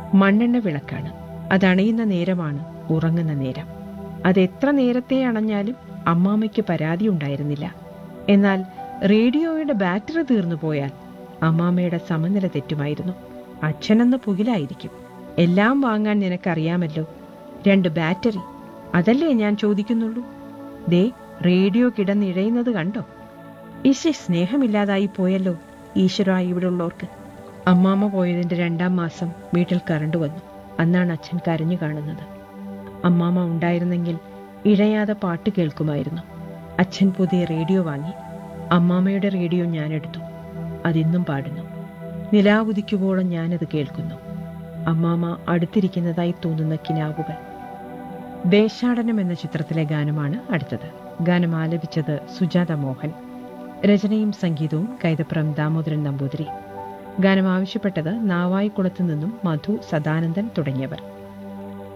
മണ്ണെണ്ണ വിളക്കാണ് അതണയുന്ന നേരമാണ് ഉറങ്ങുന്ന നേരം അതെത്ര നേരത്തെ അണഞ്ഞാലും അമ്മാമ്മയ്ക്ക് പരാതി ഉണ്ടായിരുന്നില്ല എന്നാൽ റേഡിയോയുടെ ബാറ്ററി തീർന്നു പോയാൽ അമ്മാമ്മയുടെ സമനില തെറ്റുമായിരുന്നു അച്ഛനെന്ന് പുകിലായിരിക്കും എല്ലാം വാങ്ങാൻ നിനക്കറിയാമല്ലോ രണ്ട് ബാറ്ററി അതല്ലേ ഞാൻ ചോദിക്കുന്നുള്ളൂ ദേ റേഡിയോ കിടന്നിഴയുന്നത് കണ്ടോ ഈശ്വ സ്നേഹമില്ലാതായി പോയല്ലോ ഈശ്വര ഇവിടെ ഉള്ളവർക്ക് അമ്മാമ്മ പോയതിന്റെ രണ്ടാം മാസം വീട്ടിൽ കറണ്ട് വന്നു അന്നാണ് അച്ഛൻ കരഞ്ഞു കാണുന്നത് അമ്മാമ്മ ഉണ്ടായിരുന്നെങ്കിൽ ഇഴയാതെ പാട്ട് കേൾക്കുമായിരുന്നു അച്ഛൻ പുതിയ റേഡിയോ വാങ്ങി അമ്മാമ്മയുടെ റേഡിയോ ഞാനെടുത്തു അതിന്നും പാടുന്നു നിലാവുദിക്കുവോളം ഞാനത് കേൾക്കുന്നു അമ്മാമ്മ അടുത്തിരിക്കുന്നതായി തോന്നുന്ന കിനാവുകൾ ദേശാടനം എന്ന ചിത്രത്തിലെ ഗാനമാണ് അടുത്തത് ഗാനം ആലപിച്ചത് സുജാത മോഹൻ രചനയും സംഗീതവും കൈതപ്രം ദാമോദരൻ നമ്പൂതിരി ഗാനം ആവശ്യപ്പെട്ടത് നാവായിക്കുളത്തു നിന്നും മധു സദാനന്ദൻ തുടങ്ങിയവർ